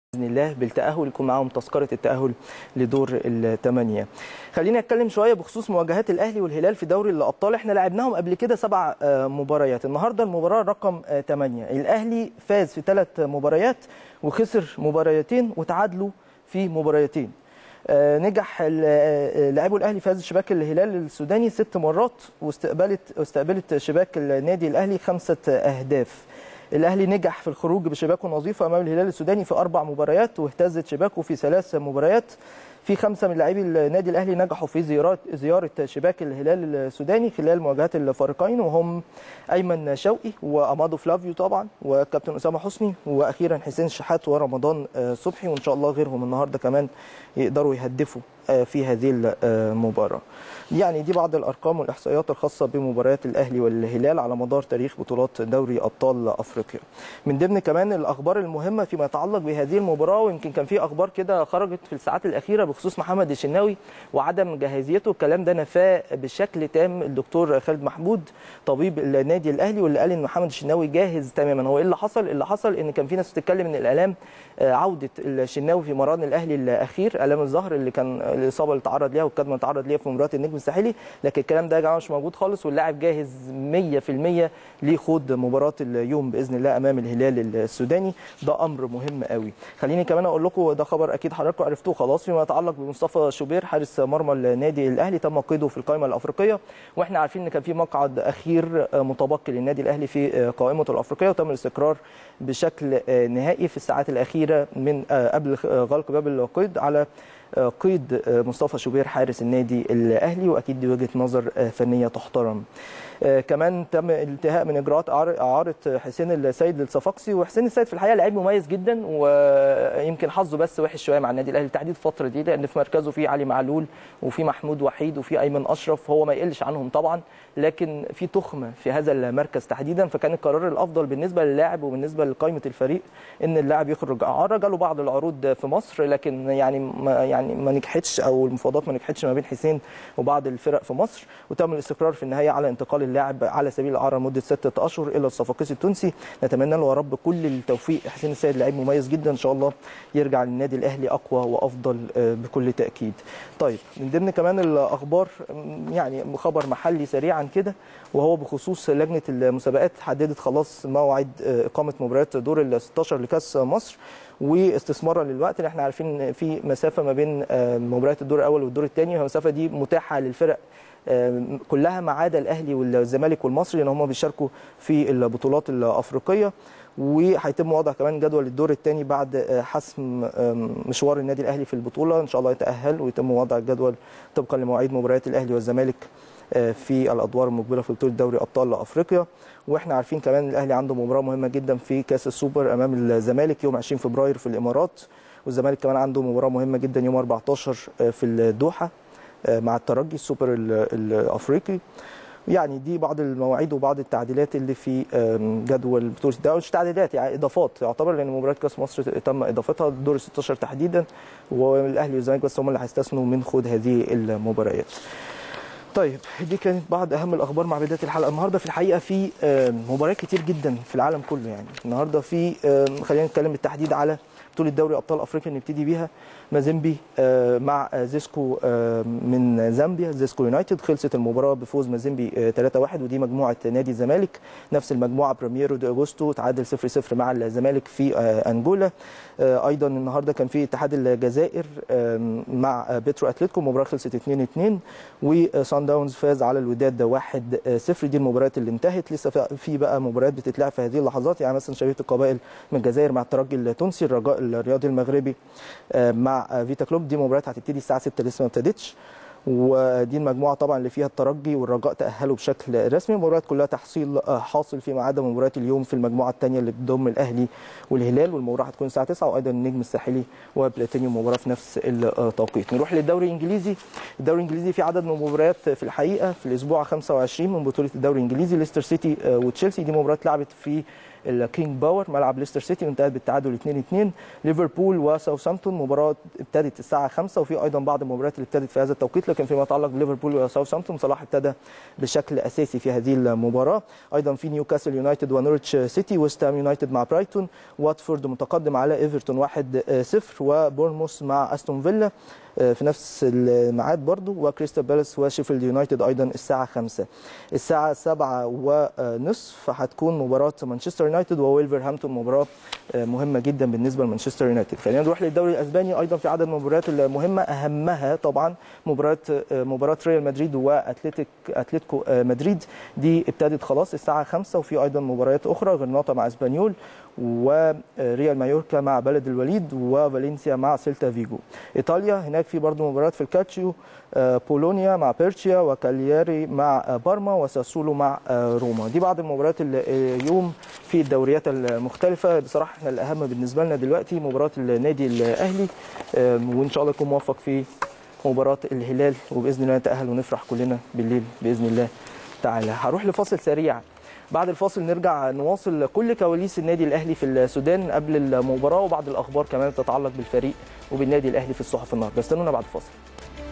باذن الله بالتاهل يكون معاهم تذكره التاهل لدور الثمانيه. خلينا نتكلم شويه بخصوص مواجهات الاهلي والهلال في دوري الابطال احنا لعبناهم قبل كده سبع مباريات النهارده المباراه رقم 8 الاهلي فاز في ثلاث مباريات وخسر مباريتين وتعادلوا في مباريتين. نجح لاعبو الاهلي فاز شباك الهلال السوداني ست مرات واستقبلت واستقبلت شباك النادي الاهلي خمسه اهداف. الاهلي نجح في الخروج بشباكه نظيفه امام الهلال السوداني في اربع مباريات واهتزت شباكه في ثلاث مباريات في خمسه من لاعبي النادي الاهلي نجحوا في زيارات زياره شباك الهلال السوداني خلال مواجهات الفريقين وهم ايمن شوقي وامادو فلافيو طبعا وكابتن اسامه حسني واخيرا حسين شحات ورمضان صبحي وان شاء الله غيرهم النهارده كمان يقدروا يهدفوا في هذه المباراه. يعني دي بعض الارقام والاحصائيات الخاصه بمباريات الاهلي والهلال على مدار تاريخ بطولات دوري ابطال افريقيا. من ضمن كمان الاخبار المهمه فيما يتعلق بهذه المباراه ويمكن كان في اخبار كده خرجت في الساعات الاخيره بخصوص محمد الشناوي وعدم جاهزيته الكلام ده نفاه بشكل تام الدكتور خالد محمود طبيب النادي الاهلي واللي قال ان محمد الشناوي جاهز تماما هو ايه اللي حصل اللي حصل ان كان في ناس بتتكلم ان الالام عوده الشناوي في مران الاهلي الاخير الام الظهر اللي كان الاصابه اللي تعرض ليها والكدمه اللي تعرض ليها في مباراه النجم الساحلي لكن الكلام ده يا جماعه مش موجود خالص واللاعب جاهز 100% لخوض مباراه اليوم باذن الله امام الهلال السوداني ده امر مهم قوي خليني كمان اقول لكم ده خبر اكيد حضراتكم عرفتوه خلاص فيما يتعلق بمصطفى شوبير حارس مرمى النادي الاهلي تم قيده في القائمه الافريقيه واحنا عارفين ان كان في مقعد اخير متبقي للنادي الاهلي في قائمه الافريقيه وتم الاستقرار بشكل نهائي في الساعات الاخيره من قبل غلق باب القيد على قيد مصطفى شوبير حارس النادي الاهلي واكيد دي وجهه نظر فنيه تحترم. كمان تم الانتهاء من اجراءات اعاره حسين السيد للصفاقسي وحسين السيد في الحقيقه لعيب مميز جدا ويمكن حظه بس وحش شويه مع النادي الاهلي تحديد الفتره دي لان في مركزه في علي معلول وفي محمود وحيد وفي ايمن اشرف هو ما يقلش عنهم طبعا لكن في تخمه في هذا المركز تحديدا فكان القرار الافضل بالنسبه للاعب وبالنسبه لقائمه الفريق ان اللاعب يخرج اعاره جاله بعض العروض في مصر لكن يعني ما يعني ما نجحتش او المفاوضات ما نجحتش ما بين حسين وبعض الفرق في مصر وتم الاستقرار في النهايه على انتقال اللاعب على سبيل الاعاره لمده ستة اشهر الى الصفاقسي التونسي نتمنى له يا رب كل التوفيق حسين السيد لعيب مميز جدا ان شاء الله يرجع للنادي الاهلي اقوى وافضل بكل تاكيد طيب من ضمن كمان الاخبار يعني خبر محلي سريعا كده وهو بخصوص لجنه المسابقات حددت خلاص موعد اقامه مباريات دور ال 16 لكاس مصر واستثمارا للوقت اللي احنا عارفين في مسافه ما بين مباريات الدور الاول والدور الثاني والمسافه دي متاحه للفرق كلها ما عدا الاهلي والزمالك والمصري لان هم بيشاركوا في البطولات الافريقيه وهيتم وضع كمان جدول الدور الثاني بعد حسم مشوار النادي الاهلي في البطوله ان شاء الله يتاهل ويتم وضع الجدول طبقا لمواعيد مباريات الاهلي والزمالك في الادوار المقبله في بطوله دوري ابطال افريقيا واحنا عارفين كمان الاهلي عنده مباراه مهمه جدا في كاس السوبر امام الزمالك يوم 20 فبراير في الامارات والزمالك كمان عنده مباراه مهمه جدا يوم 14 في الدوحه مع الترجي السوبر الافريقي يعني دي بعض المواعيد وبعض التعديلات اللي في جدول بطوله الدوري مش تعديلات يعني اضافات يعتبر لان مباراه كاس مصر تم اضافتها دور 16 تحديدا والاهلي والزمالك بس هم اللي هيستثنوا من خوض هذه المباريات. طيب دي كانت بعض اهم الاخبار مع بدايه الحلقه النهارده في الحقيقه في مباريات كتير جدا في العالم كله يعني النهارده في خلينا نتكلم بالتحديد على بطوله دوري ابطال افريقيا نبتدي بيها مازيمبي مع زيسكو من زامبيا زيسكو يونايتد خلصت المباراه بفوز مازيمبي 3-1 ودي مجموعه نادي الزمالك نفس المجموعه بريميرو دي اغوستو تعادل 0-0 مع الزمالك في انجولا ايضا النهارده كان في اتحاد الجزائر مع بيترو اتلتيكو مباراه خلصت 2-2 وسان داونز فاز على الوداد 1-0 دي المباريات اللي انتهت لسه في بقى مباريات بتتلعب في هذه اللحظات يعني مثلا شبيبه القبائل من الجزائر مع الترجي التونسي الرجاء الرياضي المغربي مع فيتا كلوب دي مباريات هتبتدي الساعه 6 لسه ما ابتدتش ودي المجموعه طبعا اللي فيها الترجي والرجاء تاهلوا بشكل رسمي المباريات كلها تحصيل حاصل فيما عدا مباريات اليوم في المجموعه الثانيه اللي بتضم الاهلي والهلال والمباراه هتكون الساعه 9 وايضا النجم الساحلي وبلاتينيوم مباراه في نفس التوقيت نروح للدوري الانجليزي الدوري الانجليزي في عدد من المباريات في الحقيقه في الاسبوع 25 من بطوله الدوري الانجليزي ليستر سيتي وتشيلسي دي مباراه اتلعبت في الكينج باور ملعب ليستر سيتي وانتهت بالتعادل 2 2 ليفربول وساوثهامبتون مباراه ابتدت الساعه 5 وفي ايضا بعض المباريات اللي ابتدت في هذا التوقيت لكن فيما يتعلق بليفربول وساوثهامبتون صلاح ابتدى بشكل اساسي في هذه المباراه ايضا في نيوكاسل يونايتد ونورتش سيتي ويست هام يونايتد مع برايتون واتفورد متقدم على ايفرتون 1-0 وبورموس مع استون فيلا في نفس الميعاد برضو وكريستال بالاس وشيفيلد يونايتد ايضا الساعه 5 الساعه 7 ونصف هتكون مباراه مانشستر يونايتد وويلفرهامبتون مباراه مهمه جدا بالنسبه لمانشستر يونايتد خلينا نروح للدوري الاسباني ايضا في عدد من المباريات المهمه اهمها طبعا مباراه مباراه ريال مدريد واتلتيك اتلتيكو مدريد دي ابتدت خلاص الساعه 5 وفي ايضا مباريات اخرى غرناطه مع اسبانيول وريال مايوركا مع بلد الوليد وفالنسيا مع سيلتا فيجو ايطاليا هناك في برضه مباريات في الكاتشيو بولونيا مع بيرتشيا وكالياري مع بارما وساسولو مع روما دي بعض المباريات اليوم في الدوريات المختلفه بصراحه احنا الاهم بالنسبه لنا دلوقتي مباراه النادي الاهلي وان شاء الله يكون موفق في مباراه الهلال وباذن الله نتاهل ونفرح كلنا بالليل باذن الله تعالى هروح لفاصل سريع بعد الفاصل نرجع نواصل كل كواليس النادي الاهلي في السودان قبل المباراه وبعض الاخبار كمان تتعلق بالفريق وبالنادي الاهلي في الصحف النهارده استنونا بعد الفاصل